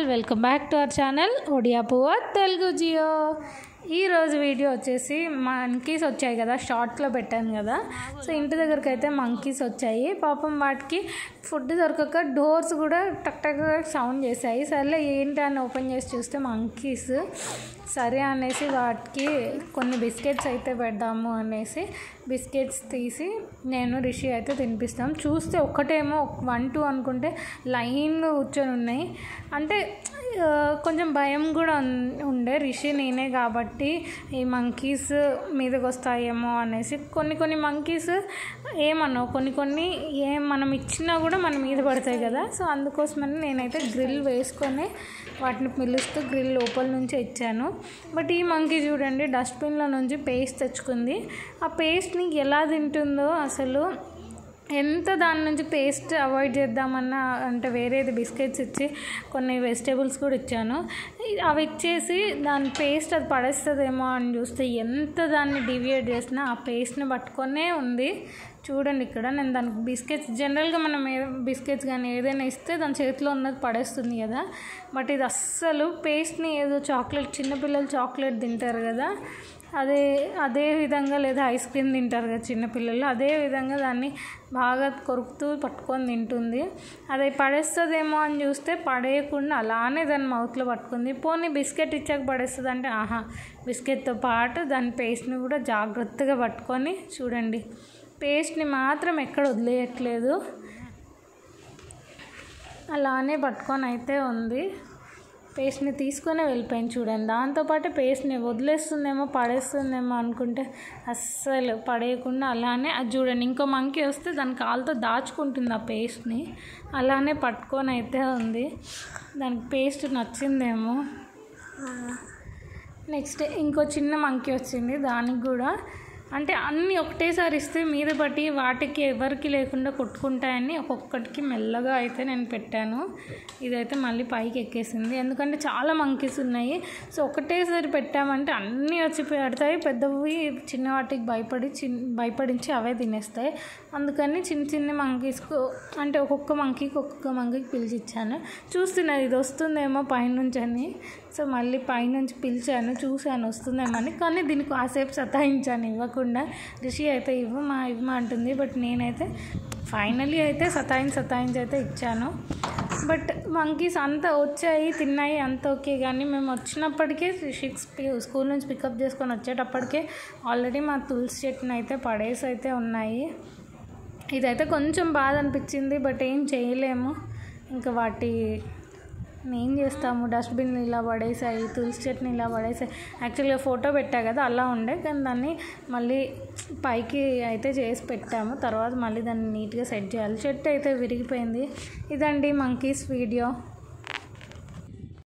welcome back to our channel Odia పువ్వ తెలుగు జియో ఈరోజు video వచ్చేసి మంకీస్ వచ్చాయి కదా షార్ట్లో పెట్టాను కదా సో ఇంటి దగ్గరికి అయితే మంకీస్ వచ్చాయి పాపం వాటికి ఫుడ్ దొరకక డోర్స్ కూడా టక్ టక్ టక్ సౌండ్ చేశాయి సర్లే ఏంటి అని ఓపెన్ చేసి చూస్తే మంకీస్ సరే అనేసి వాటికి కొన్ని బిస్కెట్స్ అయితే పెడదాము అనేసి బిస్కెట్స్ తీసి నేను రిషి అయితే తినిపిస్తాం చూస్తే ఒక్కటేమో వన్ టూ అనుకుంటే లైన్లో కూర్చొని ఉన్నాయి అంటే ఆ, కొంచెం భయం కూడా ఉన్- ఉండే రిషి నేనే కాబట్టి ఈ మంకీస్ మీదకి వస్తాయేమో అనేసి కొన్ని కొన్ని మంకీస్ ఏమన్నావు కొన్ని కొన్ని ఏం మనం ఇచ్చినా కూడా మన మీద పడతాయి కదా సో అందుకోసమని నేనైతే గ్రిల్ వేసుకొని వాటిని పిలుస్తూ గ్రిల్ లోపల నుంచి ఇచ్చాను బట్ ఈ మంకీ చూడండి డస్ట్బిన్లో నుంచి పేస్ట్ తెచ్చుకుంది ఆ పేస్ట్ని ఎలా తింటుందో అసలు ఎంత దాని నుంచి పేస్ట్ అవాయిడ్ చేద్దామన్నా అంటే వేరేది బిస్కెట్స్ ఇచ్చి కొన్ని వెజిటేబుల్స్ కూడా ఇచ్చాను ఇ- అవి ఇచ్చేసి దాని పేస్ట్ అది పడేస్తుందేమో అని చూస్తే ఎంత దాన్ని డివియేట్ చేసినా ఆ పేస్ట్ని పట్టుకొనే ఉంది చూడండి ఇక్కడ నేను దానికి బిస్కెట్స్ జనరల్గా మనం ఏ బిస్కెట్స్ కానీ ఏదైనా ఇస్తే దాని చేతిలో ఉన్నది పడేస్తుంది కదా బట్ ఇది అస్సలు పేస్ట్ని ఏదో చాక్లెట్ చిన్నపిల్లలు చాక్లెట్ తింటారు కదా అదే అదే విధంగా లేదా ఐస్ క్రీమ్ తింటారు కదా చిన్నపిల్లలు అదే విధంగా దాన్ని బాగా కొరుకుతూ పట్టుకొని తింటుంది అది పడేస్తుందేమో అని చూస్తే పడేయకుండా అలానే దాని మౌత్లో పట్టుకుంది పోనీ బిస్కెట్ ఇచ్చాక పడేస్తుంది అంటే ఆహా బిస్కెట్తో పాటు దాని పేస్ట్ని కూడా జాగ్రత్తగా పట్టుకొని చూడండి పేస్ట్ని మాత్రం ఎక్కడ వదిలేయట్లేదు అలానే పట్టుకొని అయితే ఉంది పేస్ట్ని తీసుకొని వెళ్ళిపోయింది చూడండి దాంతోపాటు పేస్ట్ని వదిలేస్తుందేమో పడేస్తుందేమో అనుకుంటే అస్సలు పడేయకుండా అలానే అది చూడండి ఇంకో మంకీ వస్తే దాని కాలుతో దాచుకుంటుంది ఆ పేస్ట్ని అలానే పట్టుకొని అయితే ఉంది దానికి పేస్ట్ నచ్చిందేమో నెక్స్ట్ ఇంకో చిన్న మంకీ వచ్చింది దానికి కూడా అంటే అన్నీ ఒకటేసారి ఇస్తే మీద పట్టి వాటికి ఎవరికి లేకుండా కొట్టుకుంటాయని ఒక్కొక్కటికి మెల్లగా అయితే నేను పెట్టాను ఇదైతే మళ్ళీ పైకి ఎక్కేసింది ఎందుకంటే చాలా మంకీస్ ఉన్నాయి సో ఒకటేసారి పెట్టామంటే అన్నీ వచ్చి పెడతాయి పెద్దవి చిన్న వాటికి భయపడి చిన్ భయపడించి అవే తినేస్తాయి అందుకని చిన్న చిన్న మంకీస్కు అంటే ఒక్కొక్క మంకీకి ఒక్కొక్క మంకీకి పిలిచి ఇచ్చాను చూస్తున్నది ఇది వస్తుందేమో పైనుంచి అని సో మళ్ళీ పైనుంచి పిలిచాను చూశాను వస్తుందేమని కానీ దీనికి కాసేపు సతాయించాను ఇవ్వకుండా రిషి అయితే ఇవ్వమా ఇవ్వమా అంటుంది బట్ నేనైతే ఫైనలీ అయితే సతాయించి సతాయించి అయితే ఇచ్చాను బట్ మంకీస్ అంతా వచ్చాయి తిన్నాయి అంత ఓకే కానీ మేము వచ్చినప్పటికే సిక్స్ స్కూల్ నుంచి పికప్ చేసుకొని వచ్చేటప్పటికే ఆల్రెడీ మా తులసి చెట్టుని అయితే పడేసి అయితే ఉన్నాయి ఇదైతే కొంచెం బాధ అనిపించింది బట్ ఏం చేయలేము ఇంకా వాటి ఏం చేస్తాము డస్ట్బిన్ ఇలా పడేసాయి తులసి చెట్టుని ఇలా పడేసాయి యాక్చువల్గా ఫోటో పెట్టా కదా అలా ఉండే కానీ దాన్ని మళ్ళీ పైకి అయితే చేసి పెట్టాము తర్వాత మళ్ళీ దాన్ని నీట్గా సెట్ చేయాలి చెట్టు అయితే విరిగిపోయింది ఇదండి మంకీస్ వీడియో